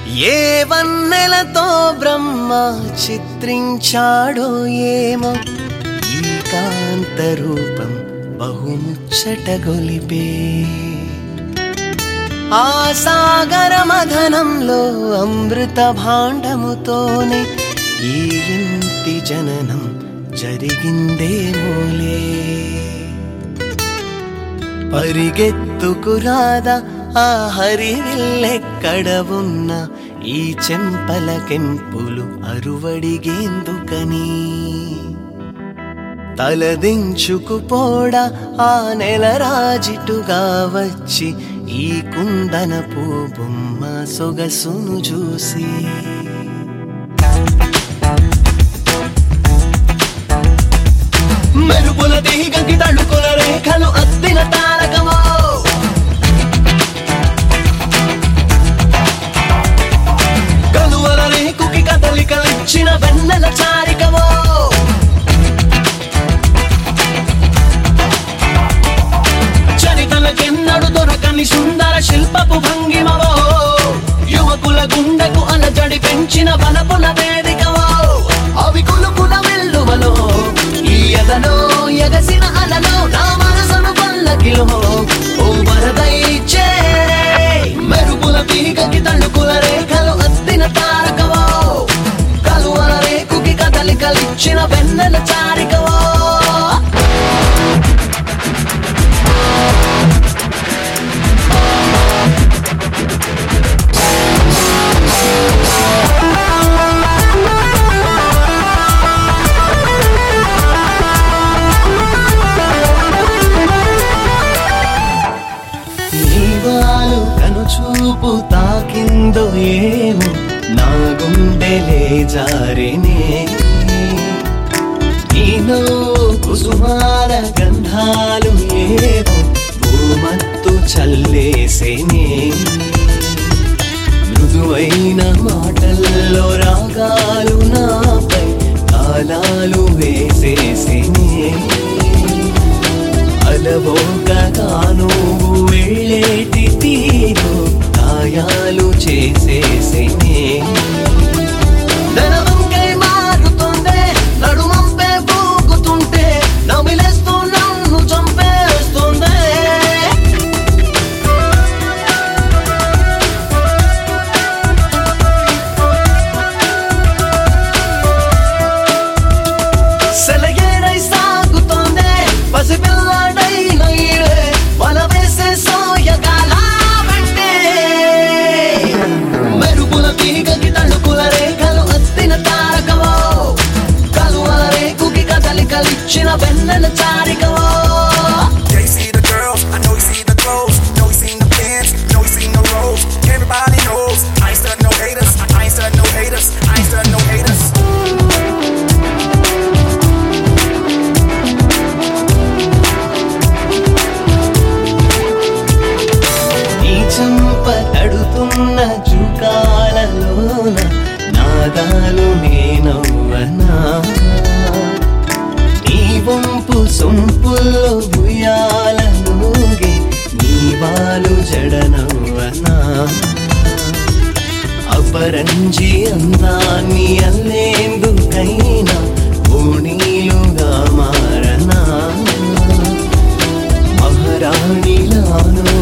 ఏ వన్నెలతో బ్రహ్మ చిత్రించాడో ఏమో ఈ కాంత రూపం బహుముచ్చట గొలిపే ఆ సాగర మధనంలో అమృత భాండముతోనే ఈ ఇంటి జననం జరిగిందేమోలే పరిగెత్తుకురాదా ఆ హరివిల్లెక్కడ ఉన్న ఈ చెంపల కెంపులు అరువడిగేందుకని తలదించుకుపోడా ఆ నెల రాజిటుగా వచ్చి ఈ కుందన బొమ్మ సొగసును చూసి మెరుపుల తీగకి తడుకుల రేఖలు అద్దిన తారకమో కలువల రేకుకి కదలికలిచ్చిన వెన్నెల చారికమో చరితలకెన్నడు దొరకని సుందర శిల్పపు భంగిమవో యువకుల గుండెకు అలజడి పెంచిన బలపుల వేదికవో అవి కులుకుల వెల్లువలో ఈ ఎదలో ఎగసిన అలలో నా మనసును పల్లకిలో ఓ వరదైచే మెరుపుల తీగకి తణుకుల రేఖలు అద్దిన తారకవో కలువల రేకుకి కదలికలిచ్చిన వెన్నెల చారికవో నీవాలు కనుచూపు తాకిందో ఏమో నా గుండెలే జారినే నీలో కుసుమాల గంధాలు ఏవో భూమత్తు చల్లేసేనే మృదువైన మాటల్లో రాగాలు నాపై కాలాలు వేసేసేనే అలవోకగాను వెళ్ళేటి తీరు గాయాలు చేసేసేనే నడవంకై మారుతుందే నడుమంపే పూగుతుంటే నమిలేస్తూ నన్ను చంపేస్తుందే సెలయేరై సాగుతోందే పసిపిల్లాడైన ఈడే వల వేసే సోయగాల వెంటే మెరుపుల తీగకి తణుకుల రేఖలు అత్తిన తారకవో కలువల రేకుకి కదలికలిచ్చిన వెన్నెల చారికవో Yeah, you see the girls, I know you see the clothes, know you seen the pants, know you seen the rolls. Everybody knows I ain't stuck no haters, I ain't stuck no haters, I ain't stuck no haters. నీ చంప తడుతున్న జుకాలలోన నాదాలు నేనవ్వనా నీ వంపు సొంపుల్లో భుయాలలోగే నీ వాలు జడనవ్వనా అపరంజి అందాన్ని అల్లేందుకైనా ఓణీలుగా మారనా మహారాణిలాను